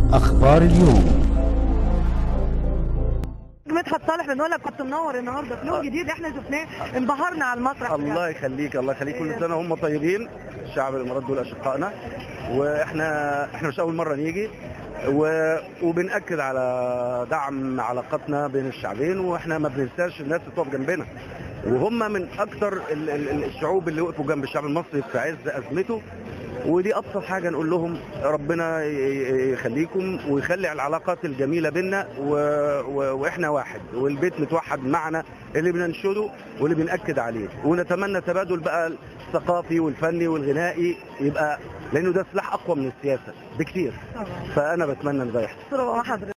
أخبار اليوم مدحت صالح بنقول لك كنت منور النهارده فلوق جديد احنا شفناه انبهرنا على المسرح الله يخليك الله يخليك كل سنه هم طيبين الشعب الامارات دول اشقائنا واحنا احنا مش اول مره نيجي و... وبنأكد على دعم علاقاتنا بين الشعبين واحنا ما بننساش الناس اللي بتقف جنبنا وهم من اكتر ال- ال- الشعوب اللي وقفوا جنب الشعب المصري في عز ازمته ودي ابسط حاجه نقول لهم ربنا ي- ي- يخليكم ويخلي العلاقات الجميله بينا و... و... واحنا واحد والبيت متوحد معنا اللي بننشده واللي بنأكد عليه ونتمنى تبادل بقى الثقافي والفني والغنائي يبقى لانه ده سلاح اقوى من السياسه بكتير طبعا فانا بتمنى ان ده يحصل صورة مع حضرتك